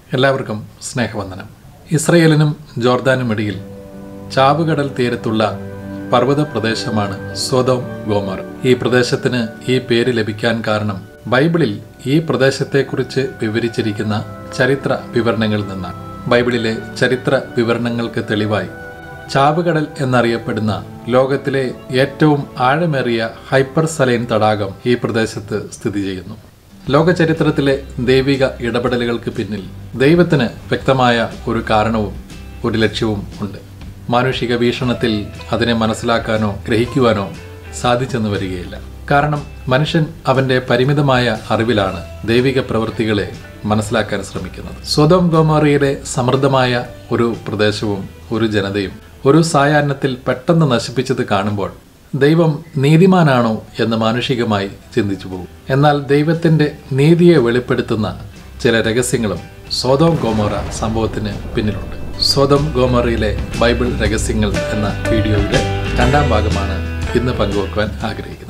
എല്ലാവർക്കും സ്നേഹവന്ദനം ഇസ്രയേലിനും ജോർദാനും ഇടയിൽ ചാവുകടൽ തീരത്തുള്ള പർവ്വത പ്രദേശമാണ് സ്വതോം ഗോമർ ഈ പ്രദേശത്തിന് ഈ പേര് ലഭിക്കാൻ കാരണം ബൈബിളിൽ ഈ പ്രദേശത്തെക്കുറിച്ച് വിവരിച്ചിരിക്കുന്ന ചരിത്ര വിവരണങ്ങളിൽ നിന്നാണ് ബൈബിളിലെ ചരിത്ര വിവരണങ്ങൾക്ക് തെളിവായി ചാവുകടൽ എന്നറിയപ്പെടുന്ന ലോകത്തിലെ ഏറ്റവും ആഴമേറിയ ഹൈപ്പർ സലൈൻ തടാകം ഈ പ്രദേശത്ത് സ്ഥിതി ചെയ്യുന്നു ലോക ചരിത്രത്തിലെ ദൈവിക ഇടപെടലുകൾക്ക് പിന്നിൽ ദൈവത്തിന് വ്യക്തമായ ഒരു കാരണവും ഒരു ലക്ഷ്യവും ഉണ്ട് മാനുഷിക വീക്ഷണത്തിൽ അതിനെ മനസ്സിലാക്കാനോ ഗ്രഹിക്കുവാനോ സാധിച്ചെന്ന് വരികയില്ല കാരണം മനുഷ്യൻ അവന്റെ പരിമിതമായ അറിവിലാണ് ദൈവിക പ്രവൃത്തികളെ മനസ്സിലാക്കാൻ ശ്രമിക്കുന്നത് സ്വതം ഗോമാറിയിലെ സമൃദ്ധമായ ഒരു പ്രദേശവും ഒരു ജനതയും ഒരു സായാഹ്നത്തിൽ പെട്ടെന്ന് നശിപ്പിച്ചത് കാണുമ്പോൾ ദൈവം നീതിമാനാണോ എന്ന് മാനുഷികമായി ചിന്തിച്ചു പോകും എന്നാൽ ദൈവത്തിന്റെ നീതിയെ വെളിപ്പെടുത്തുന്ന ചില രഹസ്യങ്ങളും സോതോം ഗോമോറ സംഭവത്തിന് പിന്നിലുണ്ട് സോതോം ഗോമോറയിലെ ബൈബിൾ രഹസ്യങ്ങൾ എന്ന വീഡിയോയുടെ രണ്ടാം ഭാഗമാണ് ഇന്ന് പങ്കുവെക്കുവാൻ ആഗ്രഹിക്കുന്നത്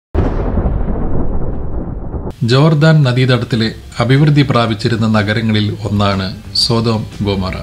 ജോർദാൻ നദീതടത്തിലെ അഭിവൃദ്ധി പ്രാപിച്ചിരുന്ന നഗരങ്ങളിൽ ഒന്നാണ് സോതോം ഗോമറ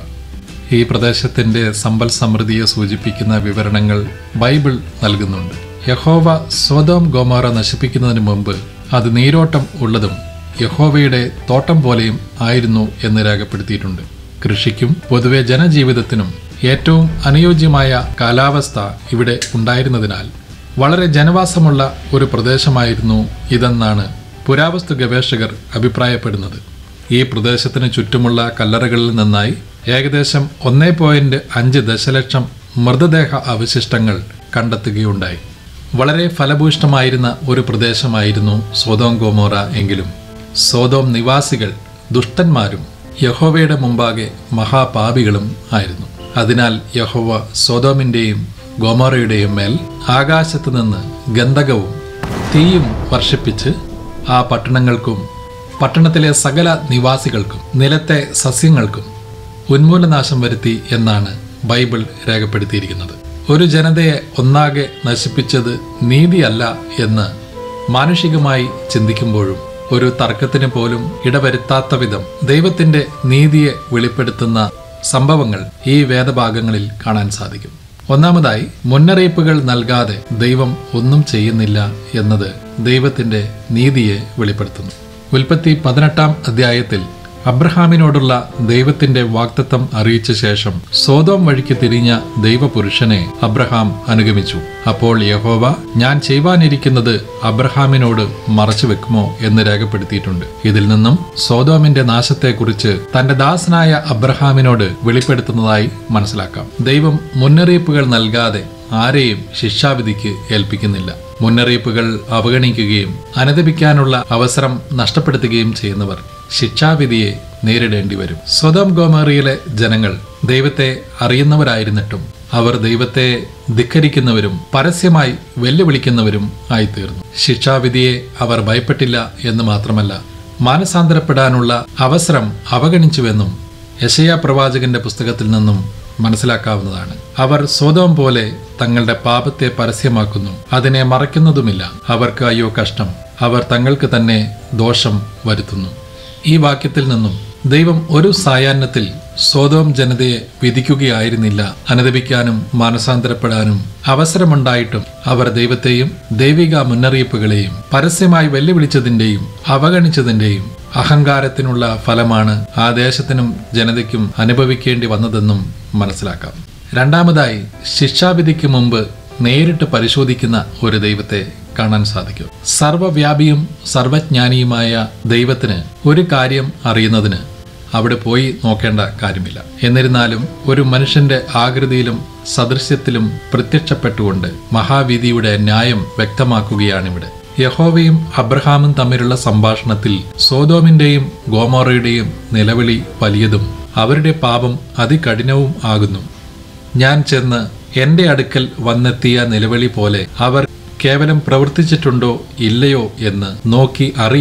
ഈ പ്രദേശത്തിന്റെ സമ്പൽ സമൃദ്ധിയെ സൂചിപ്പിക്കുന്ന വിവരണങ്ങൾ ബൈബിൾ നൽകുന്നുണ്ട് യഹോവ സ്വതോം ഗോമാറ നശിപ്പിക്കുന്നതിന് മുമ്പ് അത് നീരോട്ടം ഉള്ളതും യഹോവയുടെ തോട്ടം പോലെയും ആയിരുന്നു എന്ന് രേഖപ്പെടുത്തിയിട്ടുണ്ട് കൃഷിക്കും പൊതുവെ ജനജീവിതത്തിനും ഏറ്റവും അനുയോജ്യമായ കാലാവസ്ഥ ഇവിടെ ഉണ്ടായിരുന്നതിനാൽ വളരെ ജനവാസമുള്ള ഒരു പ്രദേശമായിരുന്നു ഇതെന്നാണ് പുരാവസ്തു ഗവേഷകർ അഭിപ്രായപ്പെടുന്നത് ഈ പ്രദേശത്തിന് ചുറ്റുമുള്ള കല്ലറകളിൽ നിന്നായി ഏകദേശം ഒന്നേ പോയിന്റ് അഞ്ച് ദശലക്ഷം മൃതദേഹ അവശിഷ്ടങ്ങൾ കണ്ടെത്തുകയുണ്ടായി വളരെ ഫലഭൂഷ്ടമായിരുന്ന ഒരു പ്രദേശമായിരുന്നു സോതോം ഗോമോറ എങ്കിലും സോതോം നിവാസികൾ ദുഷ്ടന്മാരും യഹോവയുടെ മുമ്പാകെ മഹാപാപികളും ആയിരുന്നു അതിനാൽ യഹോവ സോതോമിന്റെയും ഗോമോറയുടെയും മേൽ ആകാശത്ത് നിന്ന് ഗന്ധകവും തീയും വർഷിപ്പിച്ച് ആ പട്ടണങ്ങൾക്കും പട്ടണത്തിലെ സകല നിവാസികൾക്കും നിലത്തെ സസ്യങ്ങൾക്കും ഉന്മൂലനാശം വരുത്തി എന്നാണ് ബൈബിൾ രേഖപ്പെടുത്തിയിരിക്കുന്നത് ഒരു ജനതയെ ഒന്നാകെ നശിപ്പിച്ചത് നീതിയല്ല എന്ന് മാനുഷികമായി ചിന്തിക്കുമ്പോഴും ഒരു തർക്കത്തിന് പോലും ഇടവരുത്താത്ത വിധം ദൈവത്തിന്റെ നീതിയെ വെളിപ്പെടുത്തുന്ന സംഭവങ്ങൾ ഈ വേദഭാഗങ്ങളിൽ കാണാൻ സാധിക്കും ഒന്നാമതായി മുന്നറിയിപ്പുകൾ നൽകാതെ ദൈവം ഒന്നും ചെയ്യുന്നില്ല എന്നത് ദൈവത്തിന്റെ നീതിയെ വെളിപ്പെടുത്തുന്നു ഉൽപ്പത്തി പതിനെട്ടാം അധ്യായത്തിൽ അബ്രഹാമിനോടുള്ള ദൈവത്തിന്റെ വാക്തത്വം അറിയിച്ച ശേഷം സോതോം വഴിക്ക് തിരിഞ്ഞ ദൈവപുരുഷനെ അബ്രഹാം അനുഗമിച്ചു അപ്പോൾ യഹോവ ഞാൻ ചെയ്യുവാനിരിക്കുന്നത് അബ്രഹാമിനോട് മറച്ചു വെക്കുമോ എന്ന് രേഖപ്പെടുത്തിയിട്ടുണ്ട് ഇതിൽ നിന്നും സോതോമിന്റെ നാശത്തെക്കുറിച്ച് തന്റെ ദാസനായ അബ്രഹാമിനോട് വെളിപ്പെടുത്തുന്നതായി മനസ്സിലാക്കാം ദൈവം മുന്നറിയിപ്പുകൾ നൽകാതെ ആരെയും ശിക്ഷാവിധിക്ക് ഏൽപ്പിക്കുന്നില്ല മുന്നറിയിപ്പുകൾ അവഗണിക്കുകയും അനുദപിക്കാനുള്ള അവസരം നഷ്ടപ്പെടുത്തുകയും ചെയ്യുന്നവർ ശിക്ഷാവിധിയെ നേരിടേണ്ടി വരും സ്വതം ഗോമറിയിലെ ജനങ്ങൾ ദൈവത്തെ അറിയുന്നവരായിരുന്നിട്ടും അവർ ദൈവത്തെ ധിക്കരിക്കുന്നവരും പരസ്യമായി വെല്ലുവിളിക്കുന്നവരും ആയിത്തീർന്നു ശിക്ഷാവിധിയെ അവർ ഭയപ്പെട്ടില്ല എന്ന് മാത്രമല്ല മാനസാന്തരപ്പെടാനുള്ള അവസരം അവഗണിച്ചുവെന്നും യശയാ പ്രവാചകന്റെ പുസ്തകത്തിൽ നിന്നും മനസ്സിലാക്കാവുന്നതാണ് അവർ സ്വതം പോലെ തങ്ങളുടെ പാപത്തെ പരസ്യമാക്കുന്നു അതിനെ മറയ്ക്കുന്നതുമില്ല അവർക്ക് അയ്യോ കഷ്ടം അവർ തങ്ങൾക്ക് തന്നെ ദോഷം വരുത്തുന്നു ഈ വാക്യത്തിൽ നിന്നും ദൈവം ഒരു സായാഹ്നത്തിൽ സ്വതോം ജനതയെ വിധിക്കുകയായിരുന്നില്ല അനുദപിക്കാനും മാനസാന്തരപ്പെടാനും അവസരമുണ്ടായിട്ടും അവർ ദൈവത്തെയും ദൈവിക മുന്നറിയിപ്പുകളെയും പരസ്യമായി വെല്ലുവിളിച്ചതിന്റെയും അവഗണിച്ചതിന്റെയും അഹങ്കാരത്തിനുള്ള ഫലമാണ് ആ ദേശത്തിനും ജനതയ്ക്കും അനുഭവിക്കേണ്ടി വന്നതെന്നും മനസ്സിലാക്കാം രണ്ടാമതായി ശിക്ഷാവിധിക്ക് മുമ്പ് നേരിട്ട് പരിശോധിക്കുന്ന ഒരു ദൈവത്തെ കാണാൻ സാധിക്കും സർവവ്യാപിയും സർവജ്ഞാനിയുമായ ദൈവത്തിന് ഒരു കാര്യം അറിയുന്നതിന് അവിടെ പോയി നോക്കേണ്ട കാര്യമില്ല എന്നിരുന്നാലും ഒരു മനുഷ്യന്റെ ആകൃതിയിലും സദൃശ്യത്തിലും പ്രത്യക്ഷപ്പെട്ടുകൊണ്ട് മഹാവിധിയുടെ ന്യായം വ്യക്തമാക്കുകയാണിവിടെ യഹോവയും അബ്രഹാമും തമ്മിലുള്ള സംഭാഷണത്തിൽ സോതോമിന്റെയും ഗോമോറയുടെയും നിലവിളി വലിയതും അവരുടെ പാപം അതികഠിനവും ആകുന്നു ഞാൻ ചെന്ന് എന്റെ അടുക്കൽ വന്നെത്തിയ നിലവിളി പോലെ അവർ കേവലം പ്രവർത്തിച്ചിട്ടുണ്ടോ ഇല്ലയോ എന്ന് നോക്കി അറിയും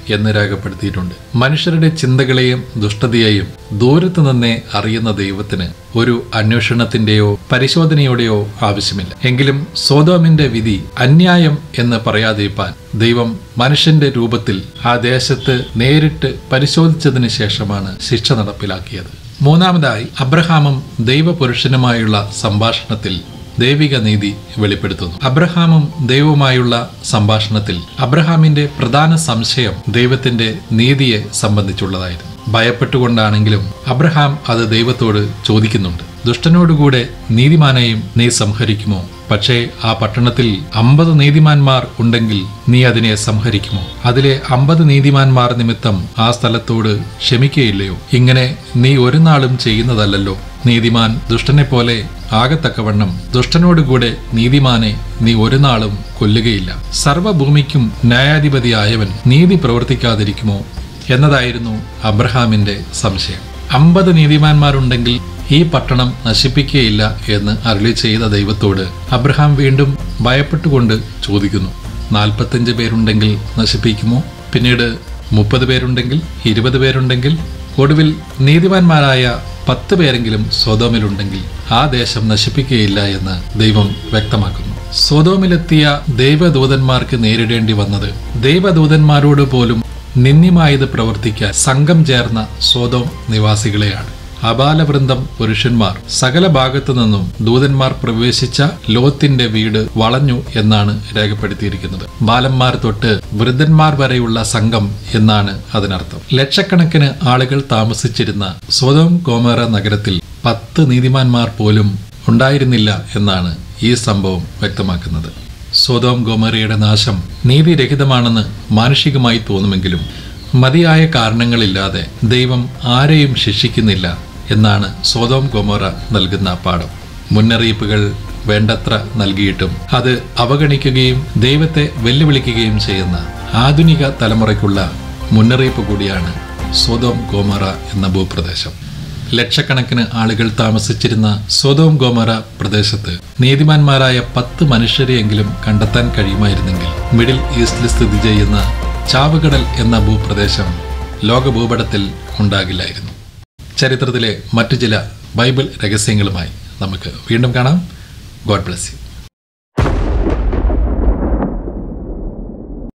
എന്ന് രേഖപ്പെടുത്തിയിട്ടുണ്ട് മനുഷ്യരുടെ ചിന്തകളെയും ദുഷ്ടതയെയും ദൂരത്തു നിന്നേ അറിയുന്ന ദൈവത്തിന് ഒരു അന്വേഷണത്തിന്റെയോ പരിശോധനയുടെയോ ആവശ്യമില്ല എങ്കിലും സോതോമിന്റെ വിധി അന്യായം എന്ന് പറയാതിരിപ്പാൻ ദൈവം മനുഷ്യന്റെ രൂപത്തിൽ ആ ദേശത്ത് നേരിട്ട് പരിശോധിച്ചതിന് ശേഷമാണ് ശിക്ഷ നടപ്പിലാക്കിയത് മൂന്നാമതായി അബ്രഹാമും ദൈവപുരുഷനുമായുള്ള സംഭാഷണത്തിൽ ദൈവിക നീതി വെളിപ്പെടുത്തുന്നു അബ്രഹാമും ദൈവവുമായുള്ള സംഭാഷണത്തിൽ അബ്രഹാമിന്റെ പ്രധാന സംശയം ദൈവത്തിന്റെ നീതിയെ സംബന്ധിച്ചുള്ളതായിരുന്നു ഭയപ്പെട്ടുകൊണ്ടാണെങ്കിലും അബ്രഹാം അത് ദൈവത്തോട് ചോദിക്കുന്നുണ്ട് ദുഷ്ടനോടുകൂടെ നീതിമാനെയും നീ സംഹരിക്കുമോ പക്ഷേ ആ പട്ടണത്തിൽ അമ്പത് നീതിമാന്മാർ ഉണ്ടെങ്കിൽ നീ അതിനെ സംഹരിക്കുമോ അതിലെ അമ്പത് നീതിമാന്മാർ നിമിത്തം ആ സ്ഥലത്തോട് ക്ഷമിക്കുകയില്ലയോ ഇങ്ങനെ നീ ഒരു നാളും ചെയ്യുന്നതല്ലല്ലോ നീതിമാൻ ദുഷ്ടനെ പോലെ ആകത്തക്കവണ്ണം ദുഷ്ടനോടുകൂടെ നീതിമാനെ നീ ഒരു നാളും കൊല്ലുകയില്ല സർവഭൂമിക്കും ന്യായാധിപതിയായവൻ നീതി പ്രവർത്തിക്കാതിരിക്കുമോ എന്നതായിരുന്നു അബ്രഹാമിന്റെ സംശയം അമ്പത് നീതിമാന്മാരുണ്ടെങ്കിൽ ഈ പട്ടണം നശിപ്പിക്കുകയില്ല എന്ന് അരുളി ചെയ്ത ദൈവത്തോട് അബ്രഹാം വീണ്ടും ഭയപ്പെട്ടുകൊണ്ട് ചോദിക്കുന്നു നാൽപ്പത്തഞ്ച് പേരുണ്ടെങ്കിൽ നശിപ്പിക്കുമോ പിന്നീട് മുപ്പത് പേരുണ്ടെങ്കിൽ ഇരുപത് പേരുണ്ടെങ്കിൽ ഒടുവിൽ നീതിമാന്മാരായ പത്ത് പേരെങ്കിലും സ്വതോമിലുണ്ടെങ്കിൽ ആ ദേശം നശിപ്പിക്കുകയില്ല എന്ന് ദൈവം വ്യക്തമാക്കുന്നു സ്വതോമിലെത്തിയ ദൈവദൂതന്മാർക്ക് നേരിടേണ്ടി വന്നത് ദൈവദൂതന്മാരോട് പോലും നിന്ദ്യമായത് പ്രവർത്തിക്കാൻ സംഘം ചേർന്ന സ്വതോം നിവാസികളെയാണ് അബാലവൃന്ദം പുരുഷന്മാർ സകല ഭാഗത്തു നിന്നും ദൂതന്മാർ പ്രവേശിച്ച ലോത്തിന്റെ വീട് വളഞ്ഞു എന്നാണ് രേഖപ്പെടുത്തിയിരിക്കുന്നത് ബാലന്മാർ തൊട്ട് വൃദ്ധന്മാർ വരെയുള്ള സംഘം എന്നാണ് അതിനർത്ഥം ലക്ഷക്കണക്കിന് ആളുകൾ താമസിച്ചിരുന്ന സ്വതം ഗോമറ നഗരത്തിൽ പത്ത് നീതിമാന്മാർ പോലും ഉണ്ടായിരുന്നില്ല എന്നാണ് ഈ സംഭവം വ്യക്തമാക്കുന്നത് സ്വതോം ഗോമറയുടെ നാശം നീതിരഹിതമാണെന്ന് മാനുഷികമായി തോന്നുമെങ്കിലും മതിയായ കാരണങ്ങളില്ലാതെ ദൈവം ആരെയും ശിക്ഷിക്കുന്നില്ല എന്നാണ് സ്വതോം ഗോമോറ നൽകുന്ന പാഠം മുന്നറിയിപ്പുകൾ വേണ്ടത്ര നൽകിയിട്ടും അത് അവഗണിക്കുകയും ദൈവത്തെ വെല്ലുവിളിക്കുകയും ചെയ്യുന്ന ആധുനിക തലമുറയ്ക്കുള്ള മുന്നറിയിപ്പ് കൂടിയാണ് സ്വതോം ഗോമറ എന്ന ഭൂപ്രദേശം ലക്ഷക്കണക്കിന് ആളുകൾ താമസിച്ചിരുന്ന സ്വതോം ഗോമറ പ്രദേശത്ത് നീതിമാന്മാരായ പത്ത് മനുഷ്യരെയെങ്കിലും കണ്ടെത്താൻ കഴിയുമായിരുന്നെങ്കിൽ മിഡിൽ ഈസ്റ്റിൽ സ്ഥിതി ചെയ്യുന്ന ചാവുകടൽ എന്ന ഭൂപ്രദേശം ലോകഭൂപടത്തിൽ ഉണ്ടാകില്ലായിരുന്നു ചരിത്രത്തിലെ മറ്റു ചില ബൈബിൾ രഹസ്യങ്ങളുമായി നമുക്ക് വീണ്ടും കാണാം ഗോഡ് ബ്ലസ് യു